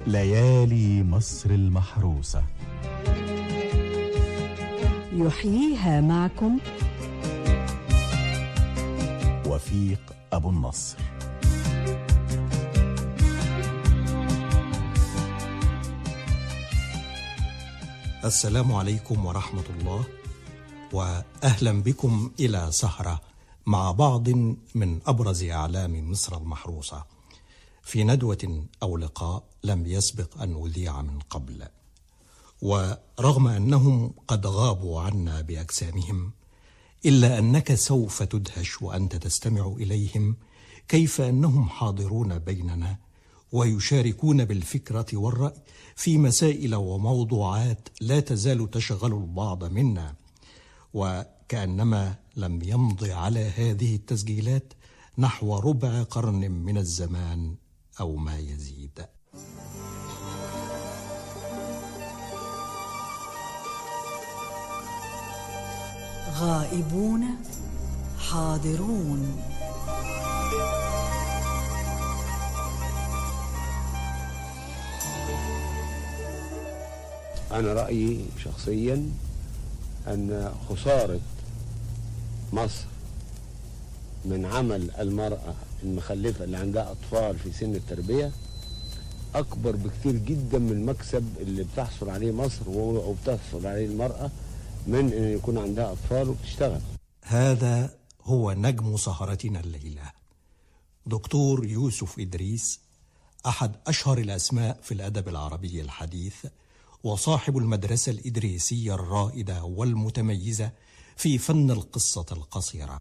ليالي مصر المحروسة يحييها معكم وفيق أبو النصر السلام عليكم ورحمة الله وأهلا بكم إلى سهرة مع بعض من أبرز أعلام مصر المحروسة في ندوة أو لقاء لم يسبق أن أذيع من قبل ورغم أنهم قد غابوا عنا بأجسامهم إلا أنك سوف تدهش وأنت تستمع إليهم كيف أنهم حاضرون بيننا ويشاركون بالفكرة والرأي في مسائل وموضوعات لا تزال تشغل البعض منا وكأنما لم يمض على هذه التسجيلات نحو ربع قرن من الزمان أو ما يزيد غائبون حاضرون أنا رأيي شخصيا أن خسارة مصر من عمل المرأة المخلفة اللي عندها أطفال في سن التربية أكبر بكتير جدا من المكسب اللي بتحصل عليه مصر وبتحصل عليه المرأة من أن يكون عندها أطفال وبتشتغل هذا هو نجم سهرتنا الليلة دكتور يوسف إدريس أحد أشهر الأسماء في الأدب العربي الحديث وصاحب المدرسة الإدريسية الرائدة والمتميزة في فن القصة القصيرة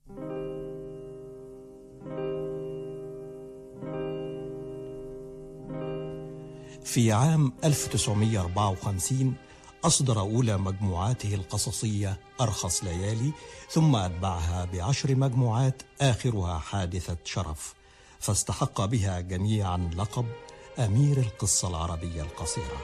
في عام 1954 أصدر أولى مجموعاته القصصية أرخص ليالي ثم أتبعها بعشر مجموعات آخرها حادثة شرف فاستحق بها جميعا لقب أمير القصة العربية القصيرة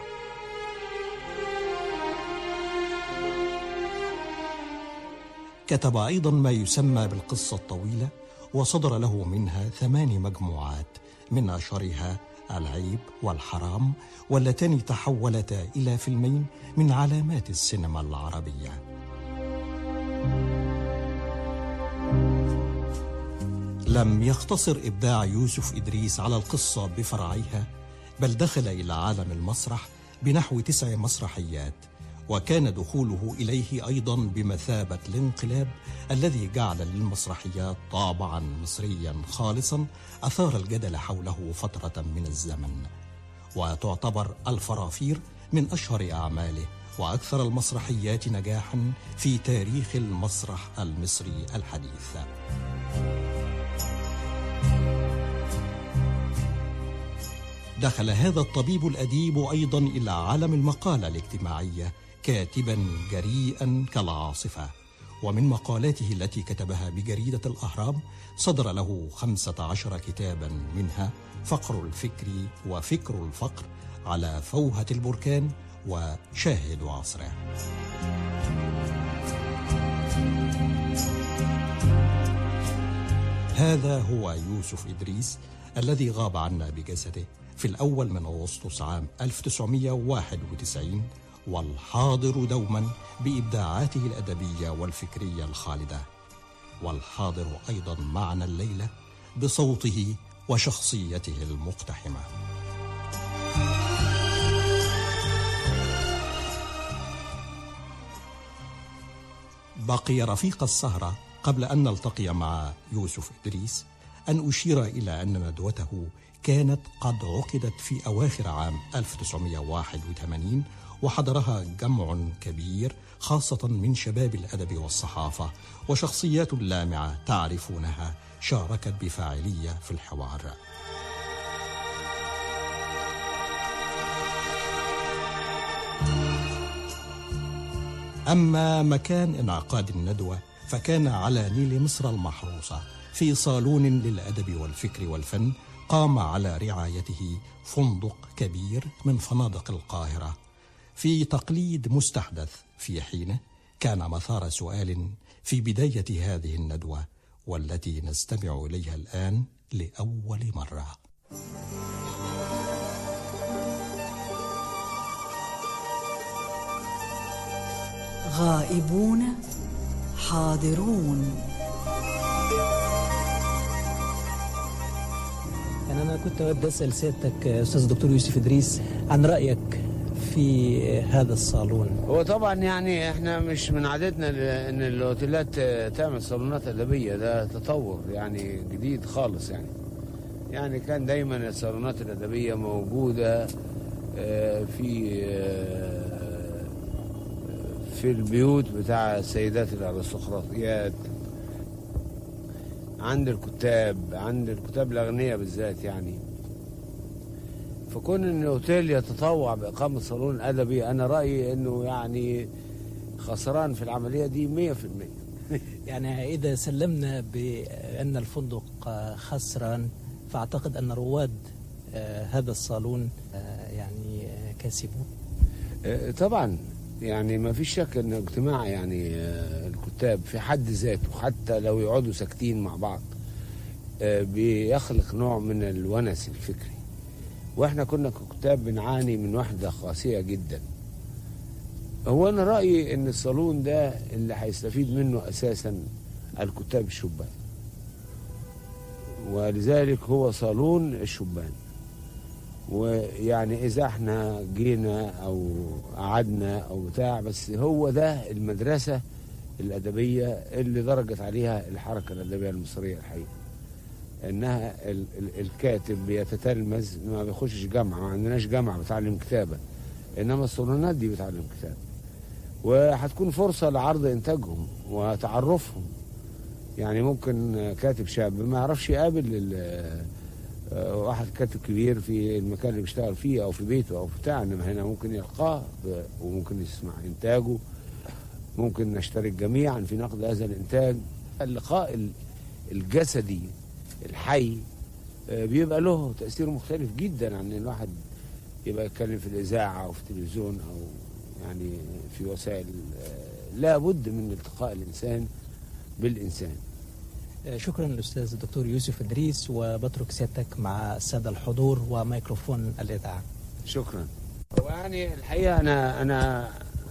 كتب أيضا ما يسمى بالقصة الطويلة وصدر له منها ثمان مجموعات من أشهرها العيب والحرام واللتان تحولتا إلى فيلمين من علامات السينما العربية لم يقتصر إبداع يوسف إدريس على القصة بفرعيها بل دخل إلى عالم المسرح بنحو تسع مسرحيات وكان دخوله إليه أيضا بمثابة الانقلاب الذي جعل للمسرحيات طابعا مصريا خالصا أثار الجدل حوله فترة من الزمن وتعتبر الفرافير من أشهر أعماله وأكثر المسرحيات نجاحا في تاريخ المسرح المصري الحديث دخل هذا الطبيب الأديب أيضا إلى عالم المقالة الاجتماعية كاتبا جريئا كالعاصفة ومن مقالاته التي كتبها بجريدة الأهرام صدر له خمسة عشر كتابا منها فقر الفكر وفكر الفقر على فوهة البركان وشاهد عصره هذا هو يوسف إدريس الذي غاب عنا بجسده في الأول من أغسطس عام 1991 والحاضر دوما بإبداعاته الأدبية والفكرية الخالدة والحاضر أيضا معنا الليلة بصوته وشخصيته المقتحمة بقي رفيق السهرة قبل أن نلتقي مع يوسف إدريس أن أشير إلى أن ندوته كانت قد عقدت في أواخر عام 1981 وحضرها جمع كبير خاصة من شباب الأدب والصحافة وشخصيات لامعة تعرفونها شاركت بفاعلية في الحوار أما مكان انعقاد الندوة فكان على نيل مصر المحروسة في صالون للأدب والفكر والفن قام على رعايته فندق كبير من فنادق القاهرة في تقليد مستحدث في حينه كان مثار سؤال في بداية هذه الندوة والتي نستمع إليها الآن لأول مرة غائبون حاضرون يعني أنا كنت بدي أسأل سيادتك أستاذ الدكتور يوسف إدريس عن رأيك في هذا الصالون هو طبعا يعني احنا مش من عادتنا ل- ان الاوتيلات تعمل صالونات ادبيه ده تطور يعني جديد خالص يعني يعني كان دايما الصالونات الادبيه موجوده آه، في آه، في البيوت بتاع السيدات الارستقراطيات عند الكتاب عند الكتاب الاغنياء بالذات يعني فكون ان الاوتيل يتطوع باقامه صالون ادبي انا رايي انه يعني خسران في العمليه دي 100% يعني إذا سلمنا بأن الفندق خسران فأعتقد أن رواد آه، هذا الصالون آه، يعني آه، كاسبون آه، طبعا يعني ما فيش شك ان اجتماع يعني آه، الكتاب في حد ذاته حتى لو يقعدوا ساكتين مع بعض آه، بيخلق نوع من الونس الفكري واحنا كنا ككتاب بنعاني من وحده قاسيه جدا هو انا رايي ان الصالون ده اللي هيستفيد منه اساسا الكتاب الشبان ولذلك هو صالون الشبان ويعني اذا احنا جينا او قعدنا او بتاع بس هو ده المدرسه الادبيه اللي درجت عليها الحركه الادبيه المصريه الحقيقه انها ال- ال- الكاتب بيتتلمذ ما بيخشش جامعه ما عندناش جامعه بتعلم كتابه انما الصالونات دي بتعلم كتابه وهتكون فرصه لعرض انتاجهم وتعرفهم يعني ممكن كاتب شاب ما يعرفش يقابل ال- آه، واحد كاتب كبير في المكان اللي بيشتغل فيه او في بيته او بتاع انما هنا ممكن يلقاه ب- وممكن يسمع انتاجه ممكن نشترك جميعا في نقد هذا الانتاج اللقاء ال- الجسدي الحي آه، بيبقى له تاثير مختلف جدا عن ان الواحد يبقى يتكلم في الاذاعه او في التلفزيون او يعني في وسائل آه، لا بد من التقاء الانسان بالانسان آه، شكرا للأستاذ الدكتور يوسف إدريس وبترك سيادتك مع السادة الحضور وميكروفون الإذاعة شكرا ويعني الحقيقه انا انا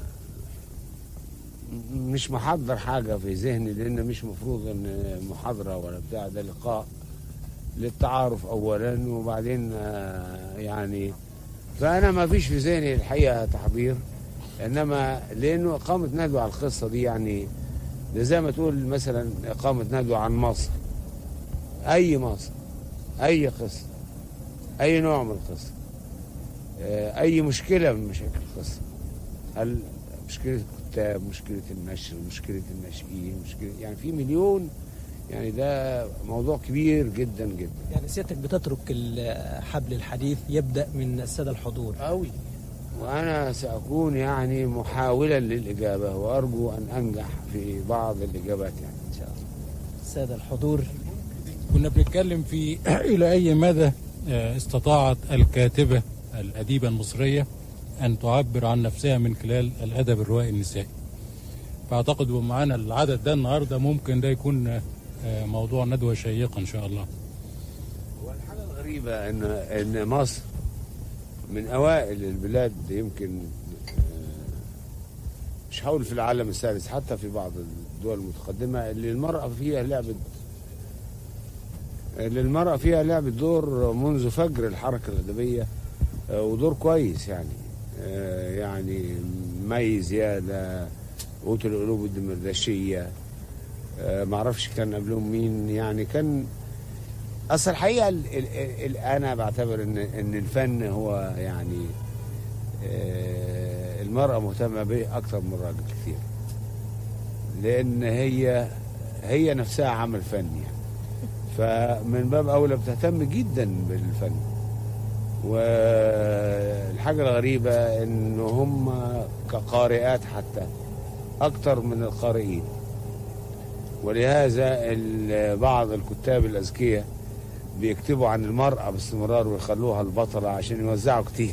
مش محضر حاجه في ذهني لان مش مفروض ان محاضره ولا بتاع ده لقاء للتعارف اولا وبعدين آه، يعني فانا ما فيش في ذهني الحقيقه تحضير انما لانه اقامه ندوه على القصه دي يعني ده زي ما تقول مثلا اقامه ندوه عن مصر اي مصر اي قصه اي نوع من القصه آه، اي مشكله من مشاكل القصه هل مشكله الكتاب مشكله النشر مشكله الناشئين مشكله يعني في مليون يعني ده موضوع كبير جدا جدا يعني سيادتك بتترك ال- حبل الحديث يبدأ من السادة الحضور قوي وانا ساكون يعني محاولا للاجابه وارجو ان انجح في بعض الاجابات يعني إن شاء الله السادة الحضور كنا بنتكلم في إلى أي مدى آه، استطاعت الكاتبة الأديبة المصرية أن تعبر عن نفسها من خلال الأدب الروائي النسائي فأعتقد ومعانا العدد ده النهاردة ممكن ده يكون آه، موضوع ندوة شيقة إن شاء الله والحاجه الغريبه ان ان مصر من اوائل البلاد يمكن آه، مش هقول في العالم الثالث حتى في بعض الدول المتقدمه اللي المراه فيها لعبت اللي المراه فيها لعبت دور منذ فجر الحركه الادبيه آه، ودور كويس يعني آه، يعني مي زياده قوت القلوب الدمردشيه آه، معرفش كان قبلهم مين يعني كان اصل الحقيقه ال ال ال انا بعتبر ان ان الفن هو يعني آه، المراه مهتمه به اكتر من الراجل كتير لان هي هي نفسها عمل فني يعني فمن باب اولى بتهتم جدا بالفن والحاجه الغريبه ان هم كقارئات حتى اكتر من القارئين ولهذا ال- بعض الكتاب الاذكياء بيكتبوا عن المرأة باستمرار ويخلوها البطلة عشان يوزعوا كتير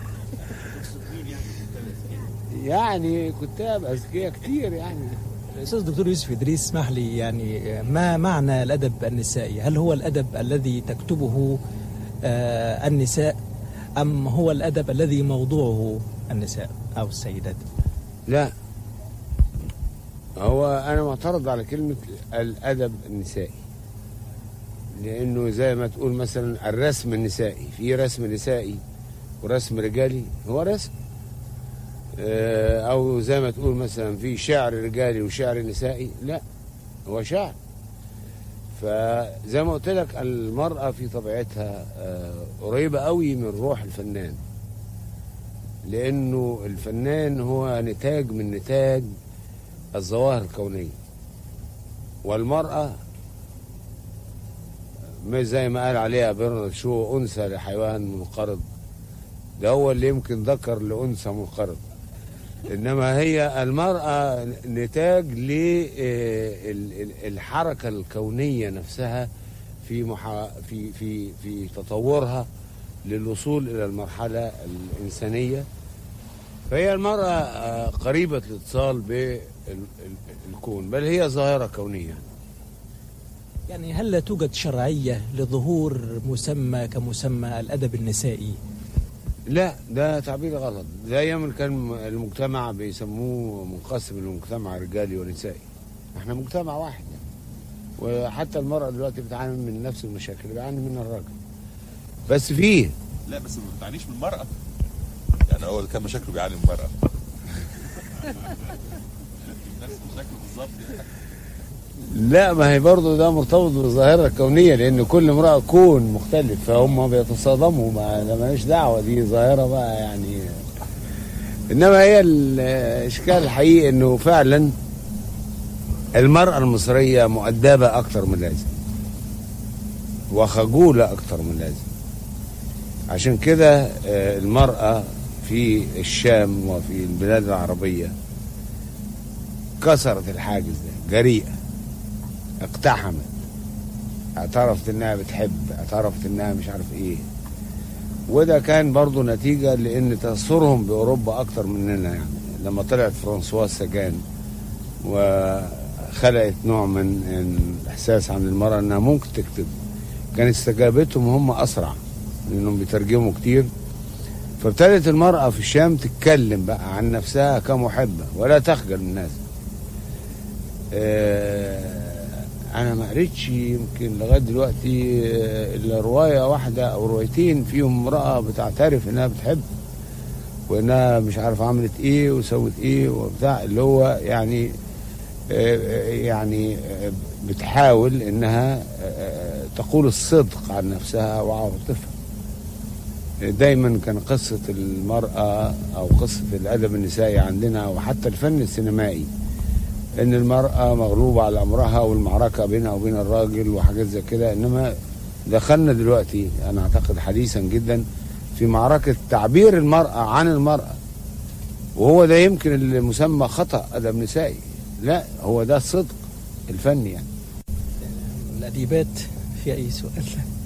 يعني كتاب أذكياء كتير يعني الأستاذ الدكتور يوسف إدريس اسمح لي يعني ما معنى الأدب النسائي هل هو الأدب الذي تكتبه آه، النساء أم هو الأدب الذي موضوعه النساء أو السيدات لا هو انا معترض على كلمه الادب النسائي لانه زي ما تقول مثلا الرسم النسائي في رسم نسائي ورسم رجالي هو رسم آه، او زي ما تقول مثلا في شعر رجالي وشعر نسائي لا هو شعر فزي ما قلت لك المرأة في طبيعتها آه، قريبة قوي من روح الفنان لأنه الفنان هو نتاج من نتاج الظواهر الكونية والمرأة مش زي ما قال عليها برنارد شو أنثى لحيوان منقرض ده هو اللي يمكن ذكر لأنثى منقرض إنما هي المرأة نتاج للحركة الكونية نفسها في محا في في في تطورها للوصول إلى المرحلة الإنسانية فهي المرأة آه، قريبة الاتصال بالكون بل هي ظاهرة كونية يعني هل لا توجد شرعية لظهور مسمى كمسمى الأدب النسائي لا ده تعبير غلط ده ايام كان المجتمع بيسموه منقسم لمجتمع رجالي ونسائي احنا مجتمع واحد يعني. وحتى المرأة دلوقتي بتعاني من نفس المشاكل اللي بيعاني منها الراجل بس فيه لا بس ما بتعنيش من المرأة يعني هو كان مشاكله بيعاني من المرأة نفس مشاكله بالظبط يعني لا ما هي برضه ده مرتبط بالظاهرة الكونية لأن كل امرأة كون مختلف فهم بيتصادموا ما ده ماليش دعوة دي ظاهرة بقى يعني إنما هي الإشكال الحقيقي إنه فعلا المرأة المصرية مؤدبة أكتر من لازم وخجولة أكتر من لازم عشان كده آه، المرأة في الشام وفي البلاد العربية كسرت الحاجز ده جريئة اقتحمت اعترفت انها بتحب اعترفت انها مش عارف ايه وده كان برضو نتيجة لان تأثرهم بأوروبا أكتر مننا يعني لما طلعت فرانسوا سجان وخلقت نوع من الإحساس عن المرأة إنها ممكن تكتب كانت استجابتهم هم أسرع لأنهم بيترجموا كتير فابتدت المرأة في الشام تتكلم بقى عن نفسها كمحبة ولا تخجل من الناس آه، انا ما قريتش يمكن لغايه دلوقتي آه، الا روايه واحده او روايتين فيهم امراه بتعترف انها بتحب وانها مش عارف عملت ايه وسوت ايه وبتاع اللي هو يعني آه، آه، يعني آه، بتحاول انها آه، تقول الصدق عن نفسها وعواطفها دايما كان قصة المرأة أو قصة الأدب النسائي عندنا وحتى الفن السينمائي ان المرأة مغلوبة على امرها والمعركة بينها وبين الراجل وحاجات زي كده انما دخلنا دلوقتي انا اعتقد حديثا جدا في معركة تعبير المرأة عن المرأة وهو ده يمكن اللي مسمى خطأ ادب نسائي لا هو ده الصدق الفني يعني الأديبات في أي سؤال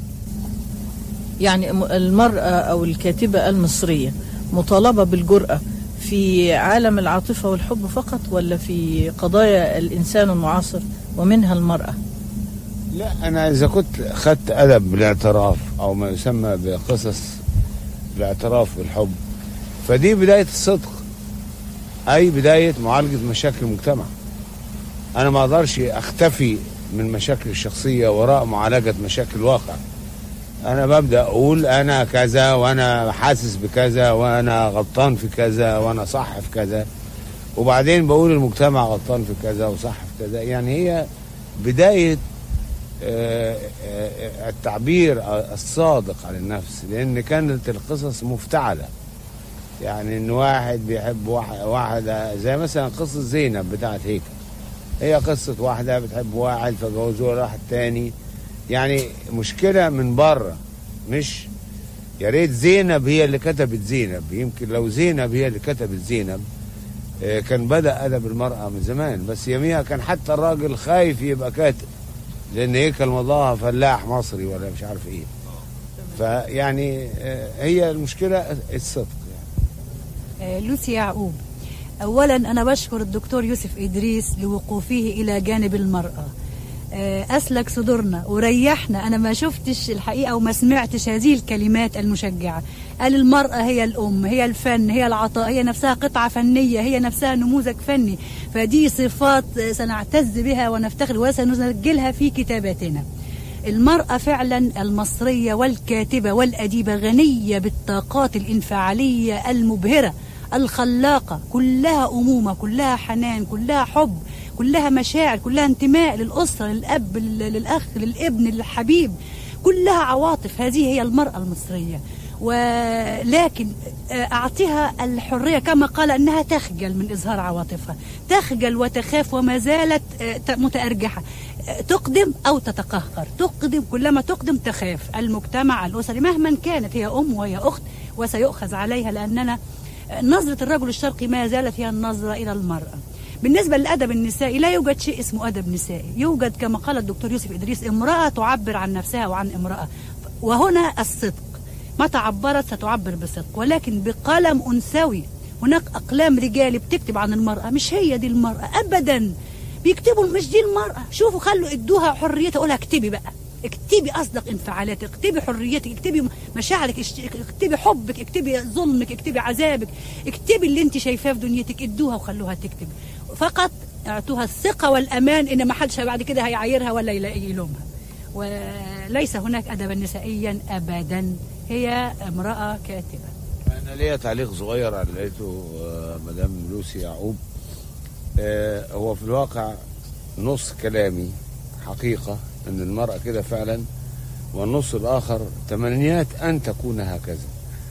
يعني م- المرأة أو الكاتبة المصرية مطالبة بالجرأة في عالم العاطفة والحب فقط ولا في قضايا الإنسان المعاصر ومنها المرأة لا انا اذا كنت خدت ادب بالاعتراف او ما يسمى بقصص الاعتراف بالحب فدي بدايه الصدق اي بدايه معالجه مشاكل المجتمع انا ما اقدرش اختفي من مشاكل الشخصيه وراء معالجه مشاكل الواقع انا ببدا اقول انا كذا وانا حاسس بكذا وانا غلطان في كذا وانا صح في كذا وبعدين بقول المجتمع غلطان في كذا وصح في كذا يعني هي بدايه آه، آه، التعبير الصادق عن النفس لان كانت القصص مفتعله يعني ان واحد بيحب واحد- واحده زي مثلا قصه زينب بتاعت هيكل هي قصه واحده بتحب واحد فجوزوها واحد تاني يعني مشكله من بره مش يا ريت زينب هي اللي كتبت زينب يمكن لو زينب هي اللي كتبت زينب آه، كان بدا ادب المراه من زمان بس يوميها كان حتى الراجل خايف يبقى كاتب لان هيكل مضاها فلاح مصري ولا مش عارف ايه فيعني آه، هي المشكله الصدق يعني آه، لوسي يعقوب اولا انا بشكر الدكتور يوسف ادريس لوقوفه الى جانب المراه آه، اسلك صدورنا وريحنا انا ما شفتش الحقيقه وما سمعتش هذه الكلمات المشجعه قال المرأة هي الأم هي الفن هي العطاء هي نفسها قطعة فنية هي نفسها نموذج فني فدي صفات سنعتز بها ونفتخر وسنسجلها في كتاباتنا المرأة فعلا المصرية والكاتبة والأديبة غنية بالطاقات الانفعالية المبهرة الخلاقة كلها أمومة كلها حنان كلها حب كلها مشاعر كلها انتماء للأسرة للأب لل- للأخ للابن للحبيب كلها عواطف هذه هي المرأة المصرية ولكن أعطيها الحرية كما قال أنها تخجل من إظهار عواطفها تخجل وتخاف وما زالت آه، متأرجحة آه، تقدم أو تتقهقر تقدم كلما تقدم تخاف المجتمع الأسري مهما كانت هي أم وهي أخت وسيؤخذ عليها لأننا آه، نظرة الرجل الشرقي ما زالت هي النظرة إلى المرأة بالنسبة للأدب النسائي لا يوجد شيء اسمه أدب نسائي يوجد كما قال الدكتور يوسف إدريس امرأة تعبر عن نفسها وعن امرأة وهنا الصدق متى عبرت ستعبر بصدق ولكن بقلم أنثوي هناك أقلام رجالي بتكتب عن المرأة مش هي دي المرأة أبدا بيكتبوا مش دي المرأة شوفوا خلوا ادوها حريتها قولها اكتبي بقى اكتبي اصدق انفعالاتك اكتبي حريتك اكتبي مشاعرك اش- اكتبي حبك اكتبي ظلمك اكتبي عذابك اكتبي اللي انت شايفاه في دنيتك ادوها وخلوها تكتب فقط اعطوها الثقة والامان ان ما حدش بعد كده هيعايرها ولا يلاقي يلومها وليس هناك ادبا نسائيا ابدا هي امرأة كاتبة انا ليا تعليق صغير على اللي لقيته آه، مدام لوسي يعقوب آه، هو في الواقع نص كلامي حقيقة ان المرأة كده فعلا والنص الاخر تمنيات ان تكون هكذا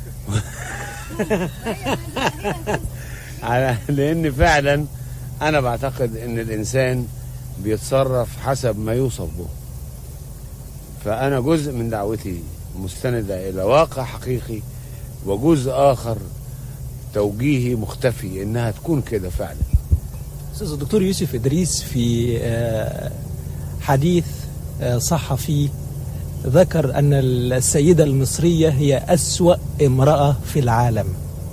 على لان فعلا انا بعتقد ان الانسان بيتصرف حسب ما يوصف به فانا جزء من دعوتي مستندة الى واقع حقيقي وجزء اخر توجيهي مختفي انها تكون كده فعلا أستاذ الدكتور يوسف إدريس في آه، حديث آه، صحفي ذكر أن السيدة المصرية هي أسوأ امرأة في العالم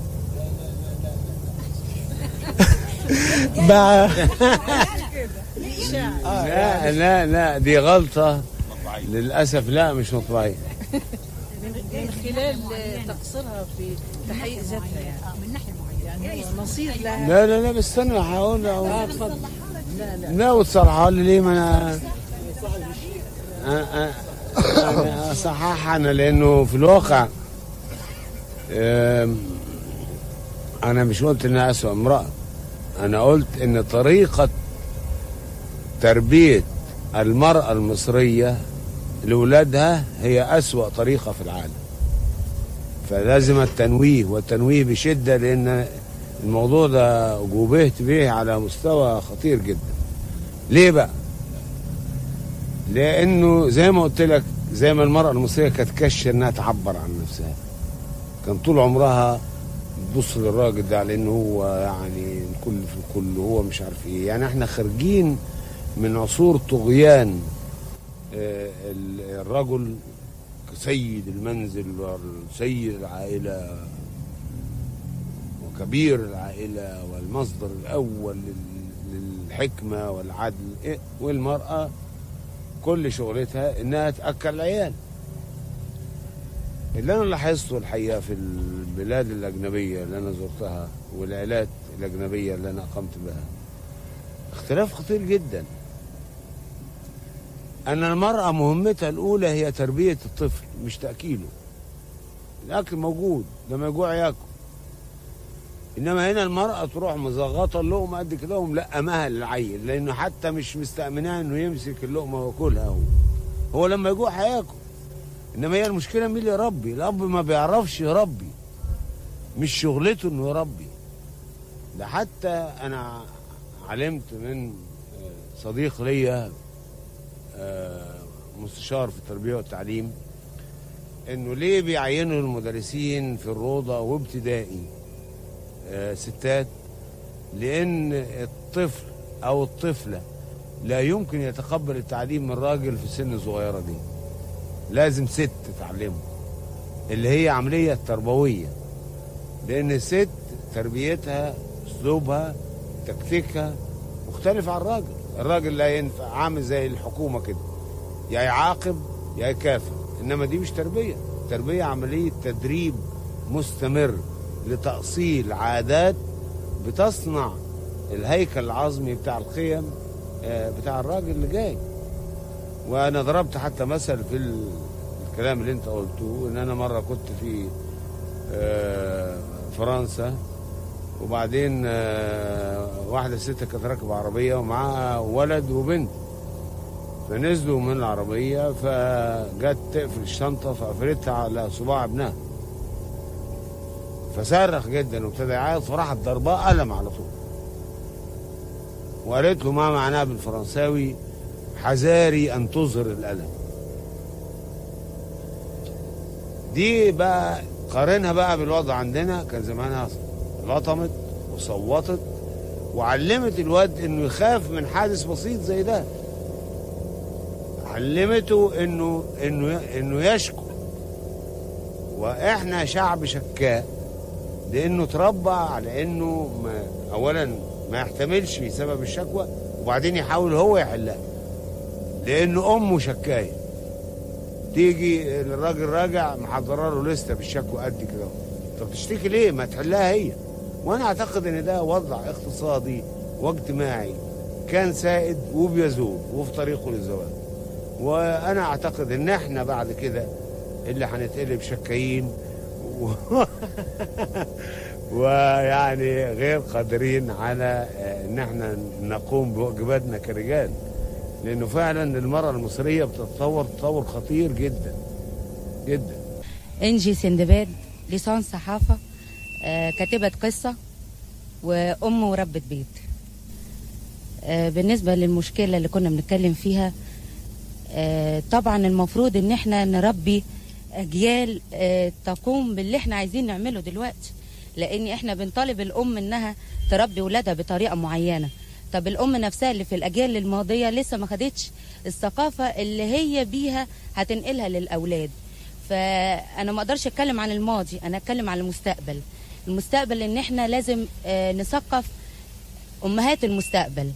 مع لا لا لا دي غلطة للأسف لا مش مطبعية من خلال تقصيرها في تحقيق ذاتها يعني من ناحية معينة يعني نصير لها لا لا لا بس استنى هقول اه له اتفضل لا لا لا وتصلحها لي ليه ما انا أنا- أنا اصححها انا لانه في الواقع أم، انا مش قلت انها اسوء امراه انا قلت ان طريقه تربيه المراه المصريه لاولادها هي اسوا طريقه في العالم فلازم التنويه والتنويه بشده لان الموضوع ده جوبهت به على مستوى خطير جدا ليه بقى لانه زي ما قلت لك زي ما المراه المصريه كانت كشه انها تعبر عن نفسها كان طول عمرها تبص للراجل ده على انه هو يعني الكل في الكل هو مش عارف ايه يعني احنا خارجين من عصور طغيان آه، ال- الرجل كسيد المنزل وسيد العائله وكبير العائلة والمصدر الأول لل- للحكمة والعدل إيه؟ والمرأة كل شغلتها إنها تأكل العيال اللي أنا لاحظته الحقيقة في البلاد الأجنبية اللي أنا زرتها والعائلات الأجنبية اللي أنا أقمت بها اختلاف خطير جدا أن المرأة مهمتها الأولى هي تربية الطفل مش تأكيله الأكل موجود لما يجوع ياكل انما هنا المراه تروح مزغطه اللقمه قد كده وملقماها للعيل لانه حتى مش مستامناه انه يمسك اللقمه وياكلها هو هو لما يجوع هياكل انما هي المشكله مين اللي يربي الاب ما بيعرفش يربي مش شغلته انه يربي ده حتى انا علمت من آه، صديق ليا آه، مستشار في التربيه والتعليم انه ليه بيعينوا المدرسين في الروضه وابتدائي آه، ستات لان الطفل او الطفله لا يمكن يتقبل التعليم من راجل في سن صغيره دي لازم ست تعلمه اللي هي عمليه تربويه لان الست تربيتها اسلوبها تكتيكها مختلف عن الراجل الراجل لا ينفع عامل زي الحكومه كده يا يعاقب يا يكافئ انما دي مش تربيه تربيه عمليه تدريب مستمر لتأصيل عادات بتصنع الهيكل العظمي بتاع القيم آه، بتاع الراجل اللي جاي وانا ضربت حتى مثل في ال- الكلام اللي انت قلته ان انا مره كنت في آه، فرنسا وبعدين آه، واحده ست كانت راكبه عربيه ومعاها ولد وبنت فنزلوا من العربيه فجت تقفل الشنطه فقفلتها على صباع ابنها فصرخ جدا وابتدى يعيط فراحت ضرباه قلم على طول وقالت له ما معناه بالفرنساوي حذاري ان تظهر الالم دي بقى قارنها بقى بالوضع عندنا كان زمانها لطمت وصوتت وعلمت الواد انه يخاف من حادث بسيط زي ده علمته انه انه انه يشكو واحنا شعب شكاء لانه اتربى على انه ما اولا ما يحتملش بسبب الشكوى وبعدين يحاول هو يحلها لانه امه شكايه تيجي الراجل راجع محضره له لسته بالشكوى قد كده طب تشتكي ليه ما تحلها هي وانا اعتقد ان ده وضع اقتصادي واجتماعي كان سائد وبيزول وفي طريقه للزوال وانا اعتقد ان احنا بعد كده اللي هنتقلب شكايين و... ويعني غير قادرين على ان احنا نقوم بواجباتنا كرجال لانه فعلا المراه المصريه بتتطور تطور خطير جدا جدا انجي سندباد لسان صحافة آه، كاتبة قصة وأم وربة بيت آه، بالنسبة للمشكلة اللي كنا بنتكلم فيها آه، طبعا المفروض ان احنا نربي اجيال آه، تقوم باللي احنا عايزين نعمله دلوقتي لان احنا بنطالب الام انها تربي ولادها بطريقه معينه طب الام نفسها اللي في الاجيال الماضيه لسه ما خدتش الثقافه اللي هي بيها هتنقلها للاولاد فانا ما اقدرش اتكلم عن الماضي انا اتكلم عن المستقبل المستقبل ان احنا لازم آه، نثقف امهات المستقبل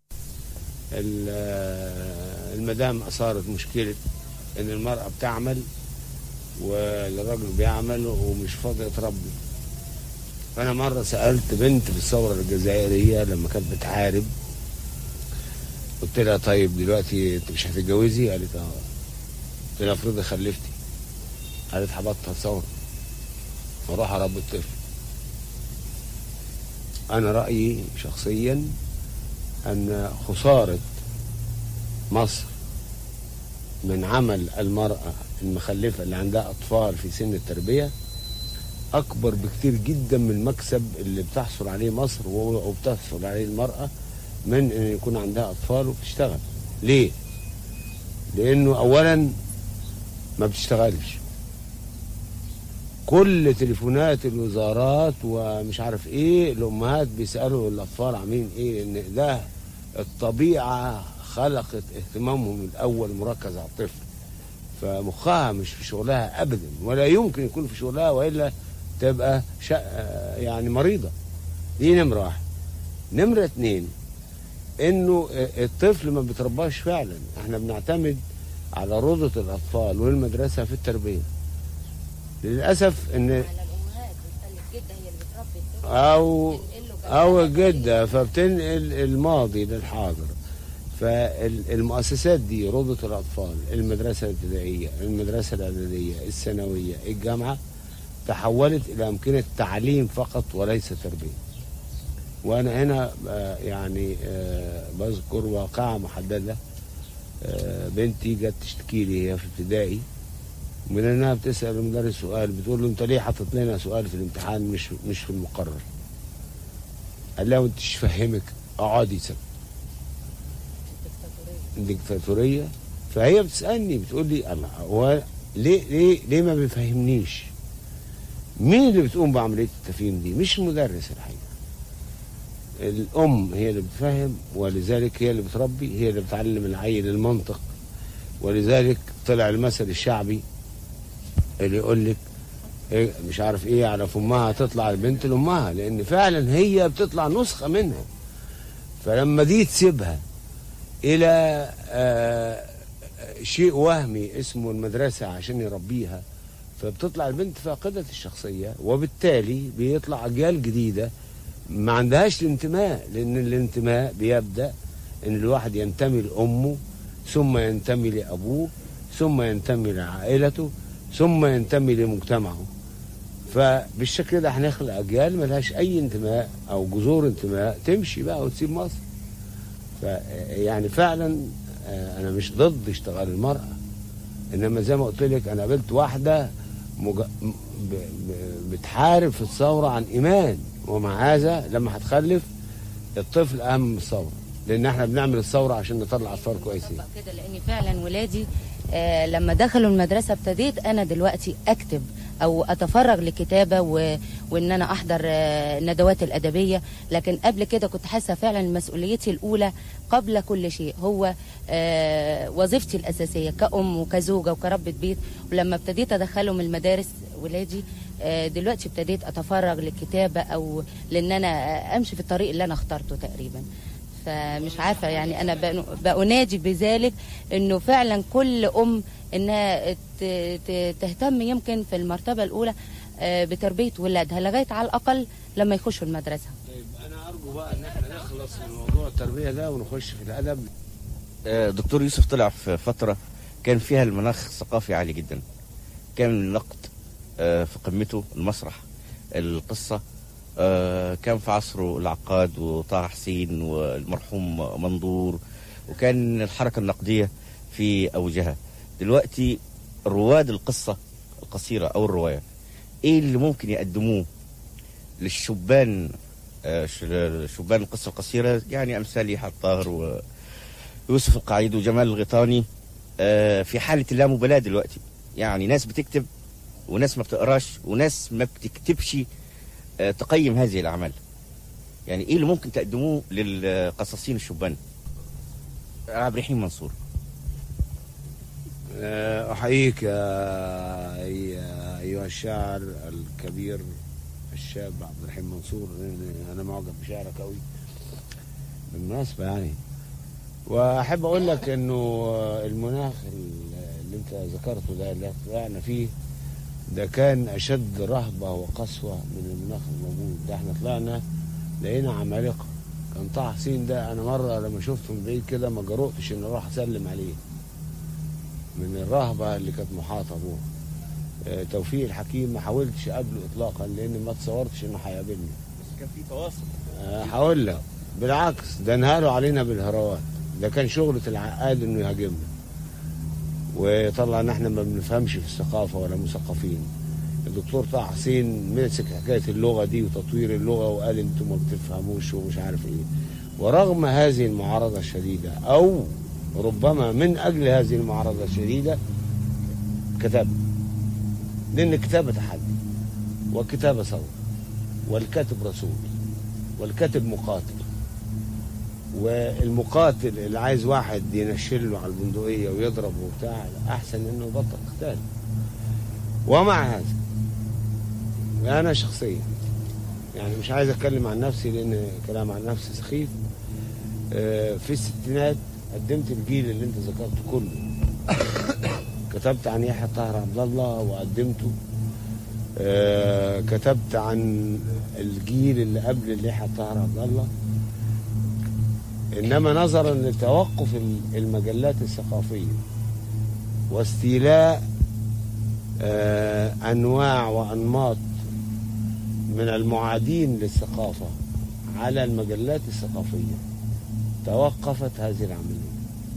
ال- المدام اثارت مشكله ان المراه بتعمل والراجل بيعمل ومش فاضي يتربي فانا مره سالت بنت في الثوره الجزائريه لما كانت بتحارب قلت لها طيب دلوقتي انت مش هتتجوزي قالت اه قلت لها افرضي خلفتي قالت هبطل ثوره واروح اربي الطفل انا رايي شخصيا ان خساره مصر من عمل المراه المخلفه اللي عندها اطفال في سن التربيه اكبر بكتير جدا من المكسب اللي بتحصل عليه مصر و- وبتحصل عليه المراه من ان يكون عندها اطفال وبتشتغل ليه لانه اولا ما بتشتغلش كل تليفونات الوزارات ومش عارف ايه الامهات بيسالوا الاطفال عاملين ايه ان ده الطبيعه خلقت اهتمامهم الاول مركز على الطفل فمخها مش في شغلها ابدا ولا يمكن يكون في شغلها والا تبقى شا يعني مريضه دي نمره واحد نمره اتنين انه الطفل ما بيترباش فعلا احنا بنعتمد على روضه الاطفال والمدرسه في التربيه للاسف ان او او الجده فبتنقل الماضي للحاضر فالمؤسسات دي روضة الأطفال المدرسة الابتدائية المدرسة الإعدادية الثانوية الجامعة تحولت إلى أمكنة تعليم فقط وليس تربية وأنا هنا آه، يعني آه، بذكر واقعة محددة آه، بنتي جت تشتكي لي هي في ابتدائي من انها بتسال المدرس سؤال بتقول له انت ليه حاطط لنا سؤال في الامتحان مش مش في المقرر قال لها وانت مش فاهمك اقعدي سكت ديكتاتوريه فهي بتسالني بتقول لي الله هو ليه ليه ليه ما بيفهمنيش مين اللي بتقوم بعمليه التفهيم دي مش المدرس الحقيقه الام هي اللي بتفهم ولذلك هي اللي بتربي هي اللي بتعلم العيل المنطق ولذلك طلع المثل الشعبي اللي يقول لك إيه مش عارف ايه على فمها تطلع البنت لامها لان فعلا هي بتطلع نسخه منها فلما دي تسيبها الى آه شيء وهمي اسمه المدرسه عشان يربيها فبتطلع البنت فاقدة الشخصية وبالتالي بيطلع أجيال جديدة ما عندهاش الانتماء لأن الانتماء بيبدأ إن الواحد ينتمي لأمه ثم ينتمي لأبوه ثم ينتمي لعائلته ثم ينتمي لمجتمعه فبالشكل ده هنخلق أجيال ملهاش أي انتماء أو جذور انتماء تمشي بقى وتسيب مصر ف يعني فعلا آه، أنا مش ضد اشتغال المرأة انما زي ما قلت لك انا قابلت واحده مج... م- ب... ب... بتحارب في الثوره عن ايمان ومع هذا لما هتخلف الطفل اهم من الثوره لان احنا بنعمل الثوره عشان نطلع اطفال كويسين كده لاني فعلا ولادي آه، لما دخلوا المدرسه ابتديت انا دلوقتي اكتب او اتفرغ للكتابه و... وان انا احضر آه، الندوات الادبيه لكن قبل كده كنت حاسه فعلا مسؤوليتي الاولى قبل كل شيء هو آه، وظيفتي الاساسيه كأم وكزوجه وكربة بيت ولما ابتديت ادخلهم المدارس ولادي آه، دلوقتي ابتديت اتفرغ للكتابه او لان انا آه، امشي في الطريق اللي انا اخترته تقريبا فمش عارفه يعني انا بأن- بأنادي بذلك انه فعلا كل ام انها ت- ت- تهتم يمكن في المرتبه الاولى آه، بتربيه ولادها لغايه على الاقل لما يخشوا المدرسه طيب انا ارجو بقى ان احنا نخلص من موضوع التربيه ده ونخش في الادب آه، دكتور يوسف طلع في فترة كان فيها المناخ الثقافي عالي جدا كان النقد آه، في قمته المسرح القصة آه، كان في عصره العقاد وطه حسين والمرحوم منظور وكان الحركة النقدية في أوجها دلوقتي رواد القصة القصيرة أو الرواية إيه اللي ممكن يقدموه للشبان آه، ش- شبان القصة القصيرة يعني أمثال يحيى الطاهر و يوسف القعيد وجمال الغيطاني آه، في حالة اللامبالاة دلوقتي يعني ناس بتكتب وناس ما بتقراش وناس ما بتكتبش آه، تقيم هذه الأعمال يعني إيه اللي ممكن تقدموه للقصاصين الشبان عبد الرحيم منصور آه، احييك يا يا ايها الشاعر الكبير الشاب عبد الرحيم منصور لأن انا معجب بشعرك قوي بالمناسبه يعني واحب اقول لك انه المناخ اللي انت ذكرته ده اللي طلعنا فيه ده كان اشد رهبه وقسوه من المناخ الموجود ده احنا طلعنا لقينا عمالقه كان طه حسين ده انا مره لما شفته من بعيد كده ما جرؤتش ان اروح اسلم عليه من الرهبه اللي كانت محاطه بوه آه، توفيق الحكيم ما حاولتش اقابله اطلاقا لان ما تصورتش انه هيقابلني بس كان في تواصل آه، هقول لك بالعكس ده انهالوا علينا بالهروات ده كان شغلة العقاد انه يهاجمنا وطلع ان احنا ما بنفهمش في الثقافة ولا مثقفين الدكتور طه حسين مسك حكاية اللغة دي وتطوير اللغة وقال انتم ما بتفهموش ومش عارف ايه ورغم هذه المعارضة الشديدة او ربما من اجل هذه المعارضة الشديدة كتب لان الكتابة تحدي والكتابة ثورة والكاتب رسول والكاتب مقاتل والمقاتل اللي عايز واحد ينشل له على البندقية ويضرب وبتاع أحسن إنه يبطل قتال ومع هذا أنا شخصيا يعني مش عايز أتكلم عن نفسي لأن كلام عن نفسي سخيف آه، في الستينات قدمت الجيل اللي أنت ذكرته كله كتبت عن يحيى طاهر عبد الله وقدمته آه، كتبت عن الجيل اللي قبل اللي يحيى طاهر عبد الله انما نظرا لتوقف المجلات الثقافيه واستيلاء آه، انواع وانماط من المعادين للثقافه على المجلات الثقافيه توقفت هذه العمليه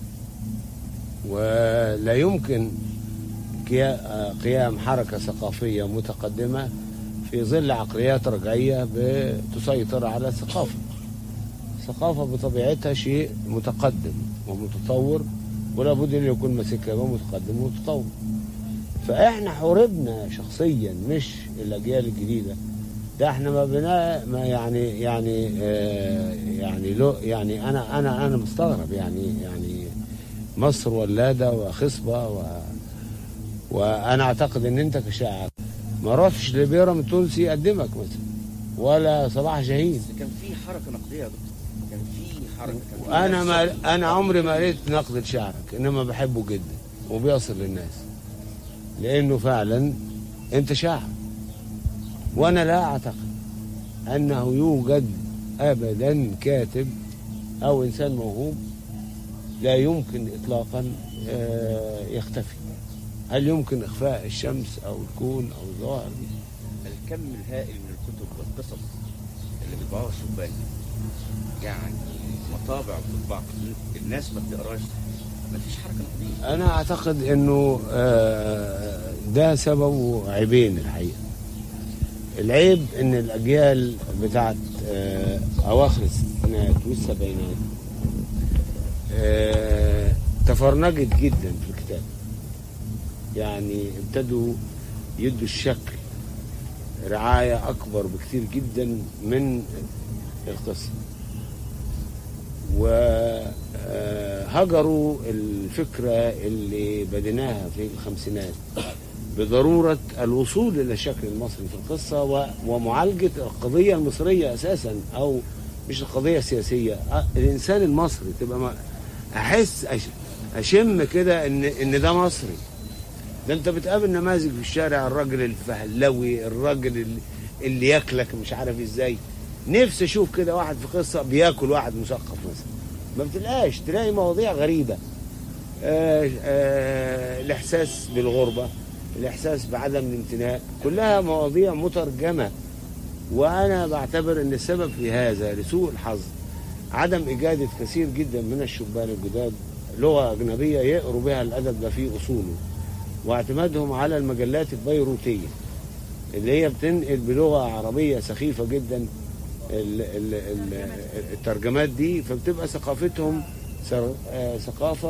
ولا يمكن كيا- آه، قيام حركه ثقافيه متقدمه في ظل عقليات رجعيه بتسيطر على الثقافه الثقافة بطبيعتها شيء متقدم ومتطور ولا بد ان يكون ماسكها يبقى متقدم ومتطور فاحنا حوربنا شخصيا مش الاجيال الجديده ده احنا ما بنا ما يعني يعني آه يعني لو يعني انا انا انا مستغرب يعني يعني مصر ولاده وخصبه و وانا اعتقد ان انت كشاعر ما رحتش لبيرم التونسي يقدمك مثلا ولا صلاح جاهين كان في حركة نقدية يا دكتور كان في حركة كان في انا ناس- ما انا عمري ما قريت نقد لشعرك انما بحبه جدا وبيصل للناس لانه فعلا انت شاعر وانا لا اعتقد انه يوجد ابدا كاتب او انسان موهوب لا يمكن اطلاقا آه، يختفي هل يمكن اخفاء الشمس او الكون او الظاهر الكم الهائل من الكتب والقصص اللي بيطبعوها الشبان يعني مطابع بتطبع الناس ما بتقراش ما فيش حركه نقديه انا اعتقد انه آه، ده سببه عيبين الحقيقه العيب ان الاجيال بتاعت آه، اواخر الستينات والسبعينات آه، تفرنجت جدا في الكتاب يعني ابتدوا يدوا الشكل رعاية أكبر بكثير جدا من القصة وهجروا الفكرة اللي بديناها في الخمسينات بضرورة الوصول إلى الشكل المصري في القصة و- ومعالجة القضية المصرية أساسا أو مش القضية السياسية أ- الإنسان المصري تبقى ما أحس أش- أشم كده إن إن ده مصري ده أنت بتقابل نماذج في الشارع الراجل الفهلوي الراجل اللي, اللي ياكلك مش عارف إزاي نفسي أشوف كده واحد في قصة بياكل واحد مثقف مثلا ما بتلقاش تلاقي مواضيع غريبة آه، آه، الإحساس بالغربة الإحساس بعدم الانتماء كلها مواضيع مترجمة وأنا بعتبر أن السبب في هذا لسوء الحظ عدم إجادة كثير جدا من الشبان الجداد لغة أجنبية يقروا بها الأدب ده في أصوله واعتمادهم على المجلات البيروتية اللي هي بتنقل بلغة عربية سخيفة جدا ال- ال- ال- الترجمات دي فبتبقى ثقافتهم سر- آه، ثقافة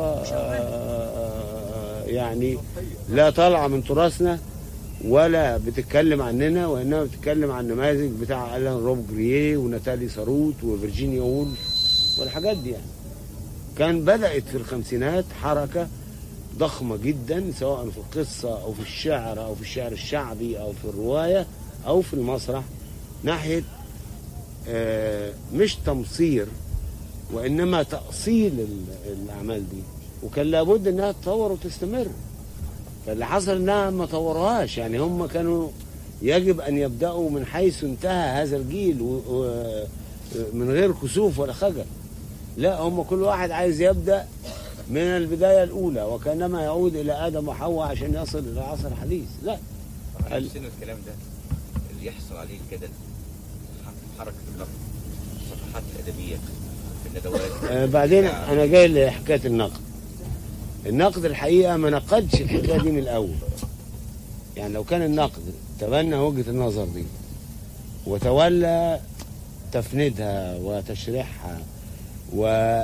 آه، يعني لا طالعة من تراثنا ولا بتتكلم عننا وإنما بتتكلم عن نماذج بتاع ألان روب جريه وناتالي ساروت وفيرجينيا وولف والحاجات دي يعني كان بدأت في الخمسينات حركة ضخمة جدا سواء في القصة أو في الشعر أو في الشعر الشعبي أو في الرواية أو في المسرح ناحية آه، مش تمصير وإنما تأصيل ال- الأعمال دي وكان لابد إنها تتطور وتستمر فاللي حصل إنها ما طوروهاش يعني هم كانوا يجب أن يبدأوا من حيث انتهى هذا الجيل و- و- من غير كسوف ولا خجل لا هم كل واحد عايز يبدأ من البداية الأولى وكانما يعود إلى آدم وحواء عشان يصل إلى العصر الحديث لا احنا نفسنا الكلام ده اللي يحصل عليه الجدل ح- حركه النقد الصفحات الادبيه في الندوات آه، بعدين انا جاي لحكايه النقد النقد الحقيقه ما نقدش الحكايه دي من الاول يعني لو كان النقد تبنى وجهه النظر دي وتولى تفنيدها وتشريحها و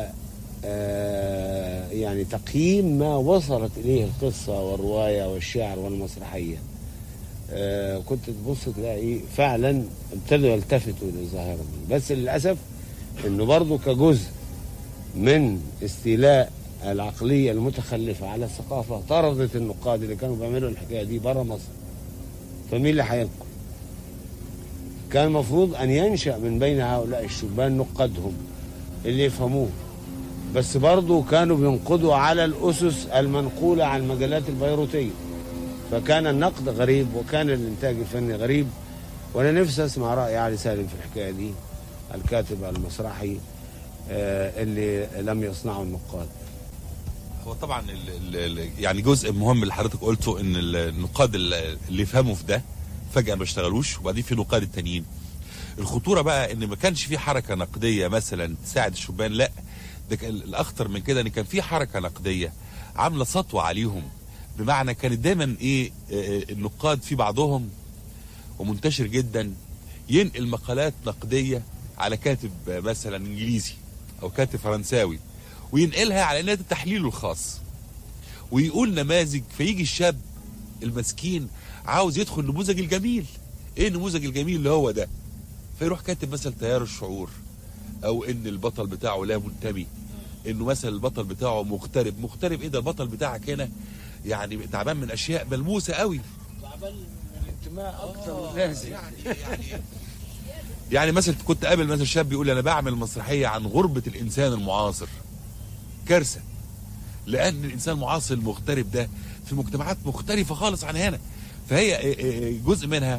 آه، يعني تقييم ما وصلت اليه القصه والروايه والشعر والمسرحيه آه، كنت تبص تلاقي فعلا ابتدوا يلتفتوا للظاهره دي بس للاسف انه برضه كجزء من استيلاء العقليه المتخلفه على الثقافه طردت النقاد اللي كانوا بيعملوا الحكايه دي بره مصر فمين اللي هينقل؟ كان المفروض ان ينشا من بين هؤلاء الشبان نقادهم اللي يفهموه بس برضه كانوا بينقضوا على الاسس المنقوله عن المجلات البيروتيه فكان النقد غريب وكان الانتاج الفني غريب وانا نفسي اسمع راي علي سالم في الحكايه دي الكاتب المسرحي آه، اللي لم يصنعه النقاد هو طبعا ال ال يعني جزء مهم اللي حضرتك قلته ان ال- النقاد ال- اللي يفهموا في ده فجاه ما بيشتغلوش وبعدين في نقاد التانيين الخطوره بقى ان ما كانش في حركه نقديه مثلا تساعد الشبان لا ده كان الاخطر من كده ان كان في حركه نقديه عامله سطوه عليهم بمعنى كانت دايما ايه آه، النقاد في بعضهم ومنتشر جدا ينقل مقالات نقديه على كاتب آه، مثلا انجليزي او كاتب فرنساوي وينقلها على انها تحليله الخاص ويقول نماذج فيجي الشاب المسكين عاوز يدخل النموذج الجميل ايه النموذج الجميل اللي هو ده فيروح كاتب مثلا تيار الشعور او ان البطل بتاعه لا منتمي انه مثلا البطل بتاعه مغترب مغترب ايه ده البطل بتاعك هنا يعني تعبان من اشياء ملموسه قوي تعبان من الانتماء اكتر من لازم يعني يعني يعني مثلا كنت قابل مثلا شاب بيقول انا بعمل مسرحيه عن غربه الانسان المعاصر كارثه لان الانسان المعاصر المغترب ده في مجتمعات مختلفه خالص عن هنا فهي آه، آه، جزء منها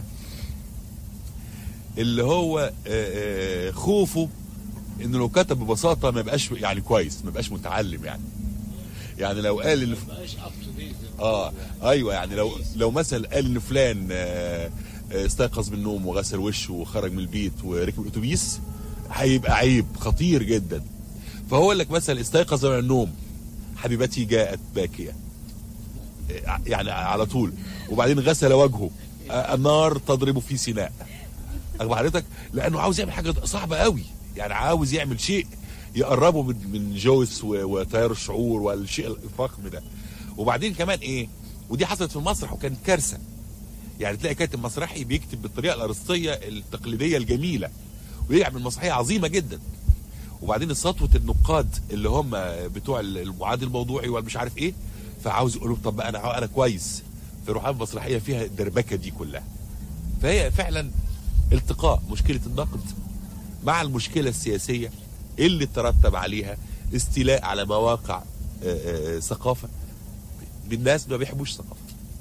اللي هو آه، آه، خوفه انه لو كتب ببساطه ما يبقاش يعني كويس ما يبقاش متعلم يعني يعني لو قال ان اه ايوه يعني لو لو مثلا قال ان فلان آه، آه، استيقظ من النوم وغسل وشه وخرج من البيت وركب الاتوبيس هيبقى عيب خطير جدا فهو يقول لك مثلا استيقظ من النوم حبيبتي جاءت باكيه آه، يعني على طول وبعدين غسل وجهه آه، النار تضرب في سيناء أخبر حضرتك لانه عاوز يعمل حاجه صعبه قوي يعني عاوز يعمل شيء يقربه من من جويس و- وتيار الشعور والشيء الفخم ده وبعدين كمان ايه ودي حصلت في المسرح وكانت كارثه يعني تلاقي كاتب مسرحي بيكتب بالطريقه الارسطيه التقليديه الجميله ويعمل مسرحيه عظيمه جدا وبعدين سطوه النقاد اللي هم بتوع المعاد الموضوعي والمش عارف ايه فعاوز يقول لهم طب بقى انا انا كويس فيروح عامل مسرحيه فيها الدربكه دي كلها فهي فعلا التقاء مشكله النقد مع المشكله السياسيه اللي ترتب عليها استيلاء على مواقع آه، آه، ثقافه بالناس ما بيحبوش ثقافه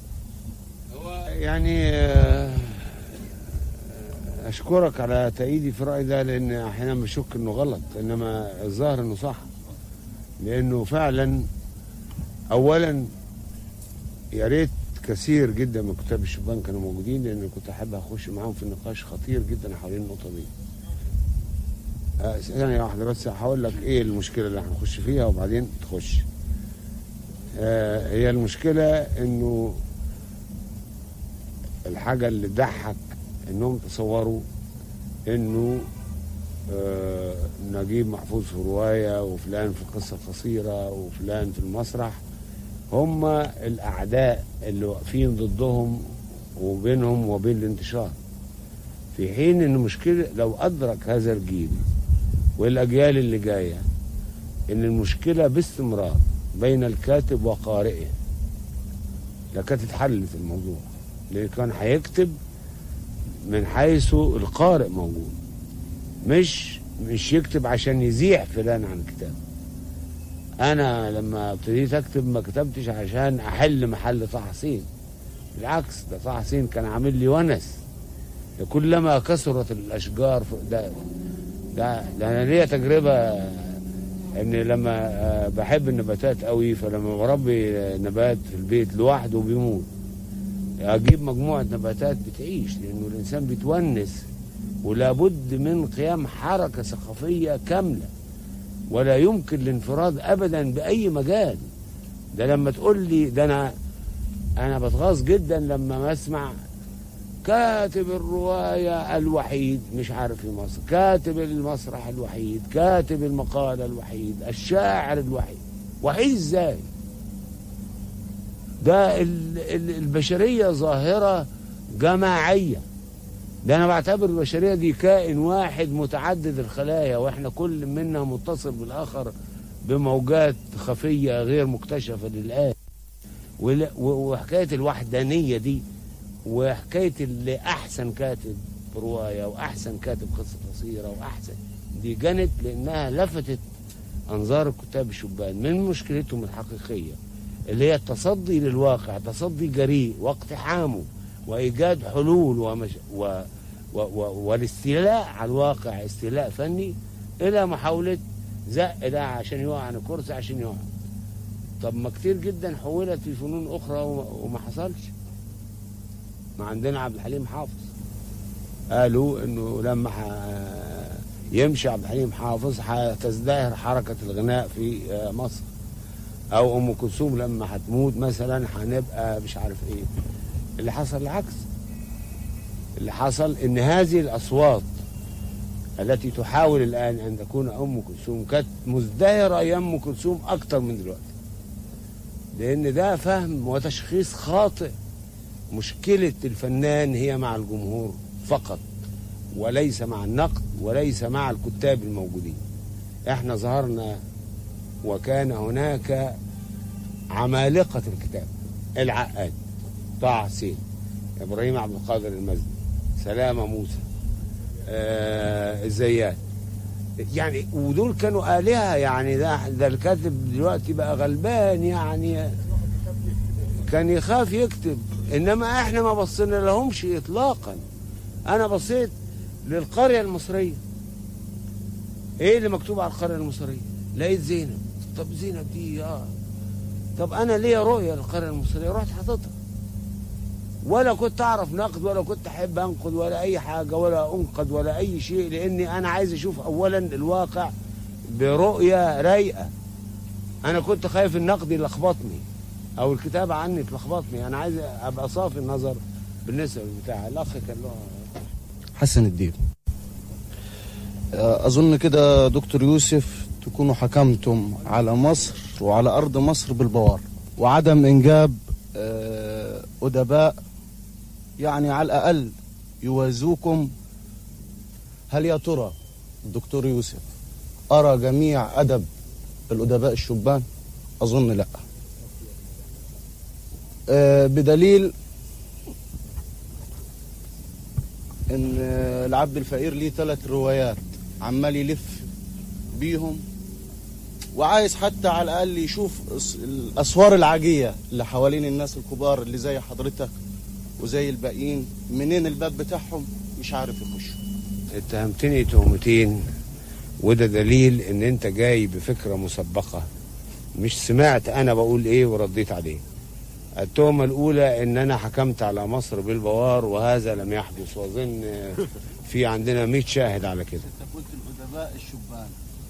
يعني آه، اشكرك على تأييدي في الراي ده لان احيانا بشك انه غلط انما الظاهر انه صح لانه فعلا اولا يا ريت كثير جدا من كتاب الشبان كانوا موجودين لان كنت احب اخش معاهم في نقاش خطير جدا حوالين النقطه دي آه، ثانية واحدة بس هقول لك ايه المشكلة اللي هنخش فيها وبعدين تخش. آه، هي المشكلة انه الحاجة اللي تضحك انهم تصوروا انه آه، نجيب محفوظ في رواية وفلان في قصة قصيرة وفلان في المسرح هم الأعداء اللي واقفين ضدهم وبينهم وبين الانتشار في حين ان المشكلة لو أدرك هذا الجيل والأجيال اللي جاية ان المشكلة باستمرار بين الكاتب وقارئه لكانت اتحلت الموضوع لان كان هيكتب من حيث القارئ موجود مش مش يكتب عشان يزيح فلان عن الكتاب انا لما ابتديت اكتب ما كتبتش عشان احل محل طه حسين بالعكس ده طه حسين كان عامل لي ونس ده كلما كثرت الاشجار ف- ده ده, ده انا ليا تجربه ان لما آه، بحب النباتات قوي فلما بربي نبات في البيت لوحده بيموت اجيب مجموعه نباتات بتعيش لانه الانسان بيتونس ولابد من قيام حركه ثقافيه كامله ولا يمكن الانفراد ابدا باي مجال ده لما تقول لي ده انا انا بتغاظ جدا لما بسمع كاتب الرواية الوحيد مش عارف في مصر كاتب المسرح الوحيد كاتب المقالة الوحيد الشاعر الوحيد وحيد ازاي ده ال- ال- البشرية ظاهرة جماعية ده انا بعتبر البشرية دي كائن واحد متعدد الخلايا واحنا كل منا متصل بالاخر بموجات خفية غير مكتشفة للآن ولا- و- وحكاية الوحدانية دي وحكايه اللي احسن كاتب روايه واحسن كاتب قصه قصيره واحسن دي جنت لانها لفتت انظار الكتاب الشبان من مشكلتهم الحقيقيه اللي هي التصدي للواقع تصدي جريء واقتحامه وايجاد حلول ومش و و و والاستيلاء على الواقع استيلاء فني الى محاوله زق ده عشان يقع عن الكرسي عشان يقع طب ما كتير جدا حولت في فنون اخرى وما, وما حصلش ما عندنا عبد الحليم حافظ قالوا انه لما ح- يمشي عبد الحليم حافظ هتزدهر حركه الغناء في آه، مصر او ام كلثوم لما هتموت مثلا هنبقى مش عارف ايه اللي حصل العكس اللي حصل ان هذه الاصوات التي تحاول الان ان تكون ام كلثوم كانت مزدهره ايام ام كلثوم اكتر من دلوقتي لان ده فهم وتشخيص خاطئ مشكلة الفنان هي مع الجمهور فقط وليس مع النقد وليس مع الكتاب الموجودين احنا ظهرنا وكان هناك عمالقة الكتاب العقاد طه حسين ابراهيم عبد القادر المزني سلامة موسى آه الزيات يعني ودول كانوا آلهة يعني ده ده الكاتب دلوقتي بقى غلبان يعني كان يخاف يكتب انما احنا ما بصينا لهمش اطلاقا انا بصيت للقريه المصريه ايه اللي مكتوب على القريه المصريه لقيت زينب طب زينب دي اه طب انا ليا رؤيه للقريه المصريه رحت حاططها ولا كنت اعرف نقد ولا كنت احب انقد ولا اي حاجه ولا انقد ولا اي شيء لاني انا عايز اشوف اولا الواقع برؤيه رايقه انا كنت خايف النقد يلخبطني او الكتابه عني تلخبطني انا عايز ابقى صافي النظر بالنسبه للبتاع الاخ كان له حسن الدين أظن كده دكتور يوسف تكونوا حكمتم على مصر وعلى أرض مصر بالبوار وعدم إنجاب آه، أدباء يعني على الأقل يوازوكم هل يا ترى الدكتور يوسف أرى جميع أدب الأدباء الشبان أظن لا آه، بدليل ان العبد الفقير ليه ثلاث روايات عمال يلف بيهم وعايز حتى على الاقل يشوف الس- الاسوار العاجيه اللي حوالين الناس الكبار اللي زي حضرتك وزي الباقيين منين الباب بتاعهم مش عارف يخش اتهمتني تهمتين وده دليل ان انت جاي بفكره مسبقه مش سمعت انا بقول ايه ورديت عليه التهمة الأولى إن أنا حكمت على مصر بالبوار وهذا لم يحدث وأظن في عندنا 100 شاهد على كده قلت الادباء الشبان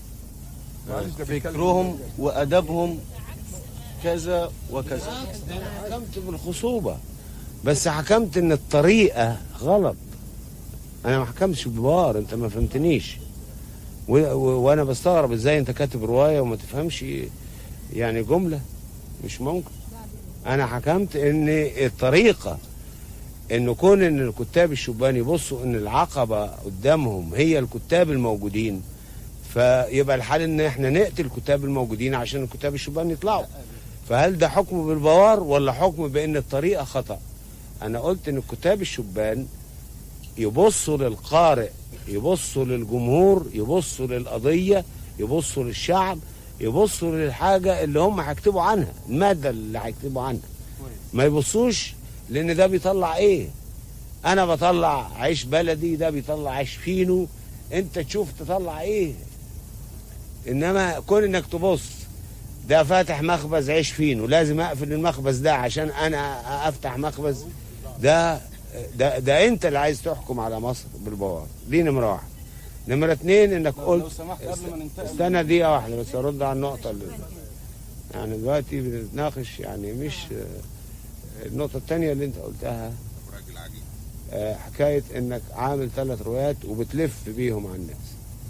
فكرهم وادبهم كذا وكذا حكمت بالخصوبة بس حكمت إن الطريقة غلط أنا ما حكمتش بالبوار أنت ما فهمتنيش و... و... وأنا بستغرب إزاي أنت كاتب رواية وما تفهمش يعني جملة مش ممكن انا حكمت ان الطريقه ان كون ان الكتاب الشبان يبصوا ان العقبه قدامهم هي الكتاب الموجودين فيبقى الحال ان احنا نقتل الكتاب الموجودين عشان الكتاب الشبان يطلعوا فهل ده حكم بالبوار ولا حكم بان الطريقه خطا انا قلت ان الكتاب الشبان يبصوا للقارئ يبصوا للجمهور يبصوا للقضيه يبصوا للشعب يبصوا للحاجه اللي هم هيكتبوا عنها الماده اللي هيكتبوا عنها ما يبصوش لان ده بيطلع ايه انا بطلع عيش بلدي ده بيطلع عيش فينو انت تشوف تطلع ايه انما كون انك تبص ده فاتح مخبز عيش فينو لازم اقفل المخبز ده عشان انا افتح مخبز ده ده ده انت اللي عايز تحكم على مصر بالبوار دي نمره واحد نمرة اتنين انك لو قلت سمحت قبل ما ننتقل استنى دقيقة واحدة بس ارد على النقطة اللي يعني دلوقتي بنتناقش يعني مش آه، النقطة التانية اللي انت قلتها آه، حكاية انك عامل ثلاث روايات وبتلف بيهم على الناس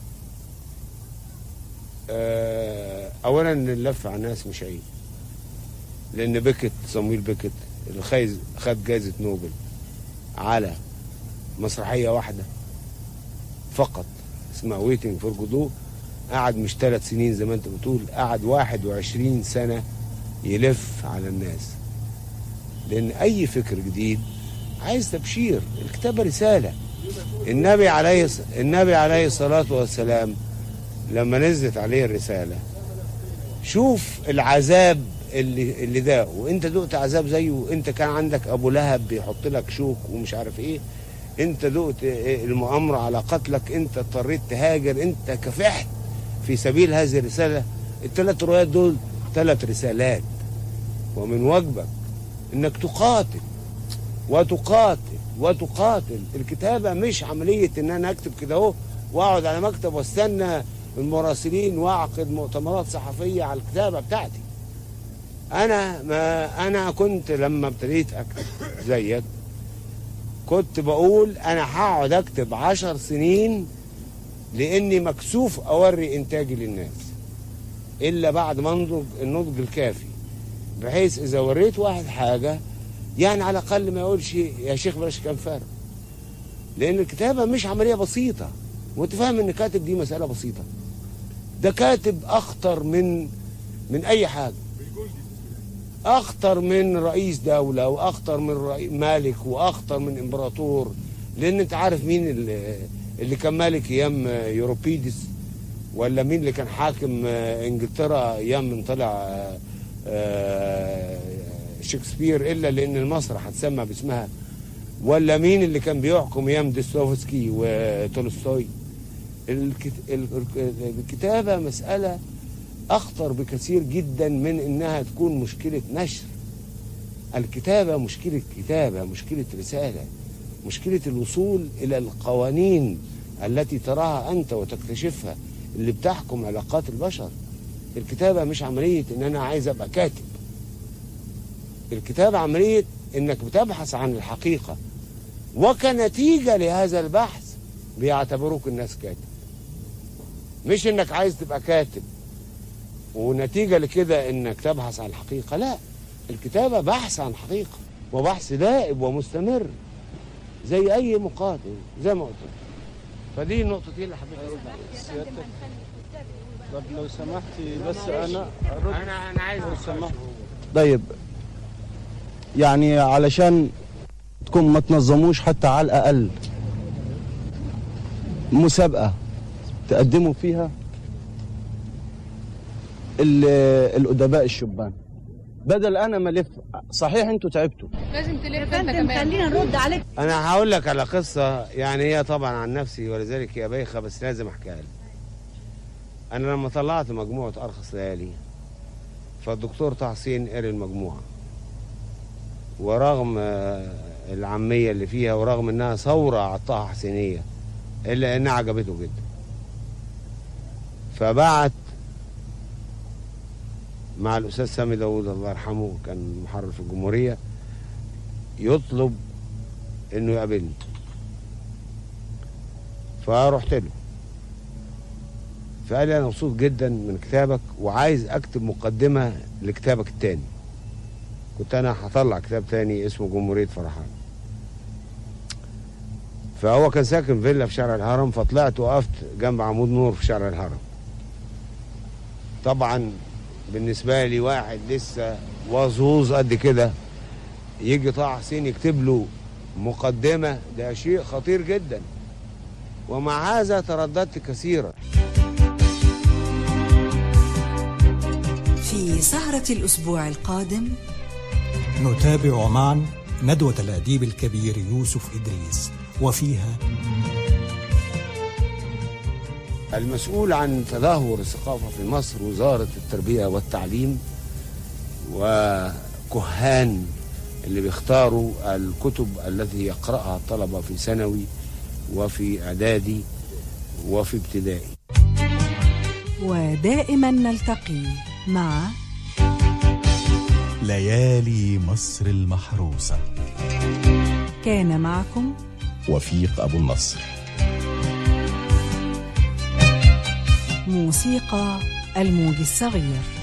آه، اولا ان اللف على الناس مش عيب لان بيكت صمويل بيكت اللي خايز خد جائزة نوبل على مسرحية واحدة فقط اسمها ويتنج فور جودو قعد مش ثلاث سنين زي ما انت بتقول قعد 21 سنة يلف على الناس لأن أي فكر جديد عايز تبشير الكتابة رسالة النبي عليه النبي عليه الصلاة والسلام لما نزلت عليه الرسالة شوف العذاب اللي اللي ده وانت دقت عذاب زيه انت كان عندك ابو لهب بيحط لك شوك ومش عارف ايه انت دقت المؤامره على قتلك انت اضطريت تهاجر انت كفحت في سبيل هذه الرساله الثلاث روايات دول ثلاث رسالات ومن واجبك انك تقاتل وتقاتل وتقاتل الكتابه مش عمليه ان انا اكتب كده اهو واقعد على مكتب واستنى المراسلين واعقد مؤتمرات صحفيه على الكتابه بتاعتي انا ما انا كنت لما ابتديت اكتب زيك كنت بقول انا هقعد اكتب عشر سنين لاني مكسوف اوري انتاجي للناس الا بعد ما انضج النضج الكافي بحيث اذا وريت واحد حاجه يعني على الاقل ما يقولش يا شيخ بلاش كان فارغ لان الكتابه مش عمليه بسيطه وانت فاهم ان كاتب دي مساله بسيطه ده كاتب اخطر من من اي حاجه اخطر من رئيس دوله واخطر من رئيس مالك واخطر من امبراطور لان انت عارف مين اللي, اللي كان مالك ايام يوروبيدس ولا مين اللي كان حاكم انجلترا ايام من طلع شكسبير الا لان المسرح هتسمى باسمها ولا مين اللي كان بيحكم ايام ديستوفسكي وتولستوي الكت- ال- ال- الكتابه مساله اخطر بكثير جدا من انها تكون مشكله نشر الكتابه مشكله كتابه مشكله رساله مشكله الوصول الى القوانين التي تراها انت وتكتشفها اللي بتحكم علاقات البشر الكتابه مش عمليه ان انا عايز ابقى كاتب الكتابه عمليه انك بتبحث عن الحقيقه وكنتيجه لهذا البحث بيعتبروك الناس كاتب مش انك عايز تبقى كاتب ونتيجه لكده انك تبحث عن الحقيقه لا الكتابه بحث عن حقيقه وبحث دائب ومستمر زي اي مقاتل زي ما قلت لك. فدي النقطتين اللي حبيت ارد عليها طب لو سمحتي بس انا أرد. انا انا عايز لو سمحت. طيب يعني علشان تكون ما تنظموش حتى على الاقل مسابقه تقدموا فيها ال- الادباء الشبان بدل انا ما الف صحيح انتوا تعبتوا لازم تلف انت كمان خلينا نرد عليك انا هقول لك على قصه يعني هي طبعا عن نفسي ولذلك هي بايخه بس لازم احكيها لك انا لما طلعت مجموعه ارخص ليالي فالدكتور طه حسين قري المجموعه ورغم آه، العاميه اللي فيها ورغم انها ثوره على الطه حسينيه الا انها عجبته جدا فبعت مع الاستاذ سامي داوود الله يرحمه كان محرر في الجمهوريه يطلب انه يقابلني فرحت له فقال لي انا مبسوط جدا من كتابك وعايز اكتب مقدمه لكتابك التاني كنت انا هطلع كتاب تاني اسمه جمهوريه فرحان فهو كان ساكن فيلا في شارع الهرم فطلعت وقفت جنب عمود نور في شارع الهرم طبعا بالنسبه لي واحد لسه وزوز قد كده يجي طه حسين يكتب له مقدمه ده شيء خطير جدا ومع هذا ترددت كثيرا في سهرة الأسبوع القادم نتابع معا ندوة الأديب الكبير يوسف إدريس وفيها المسؤول عن تدهور الثقافة في مصر وزارة التربية والتعليم وكهان اللي بيختاروا الكتب التي يقرأها الطلبة في ثانوي وفي إعدادي وفي ابتدائي ودائما نلتقي مع ليالي مصر المحروسة كان معكم وفيق أبو النصر موسيقى الموج الصغير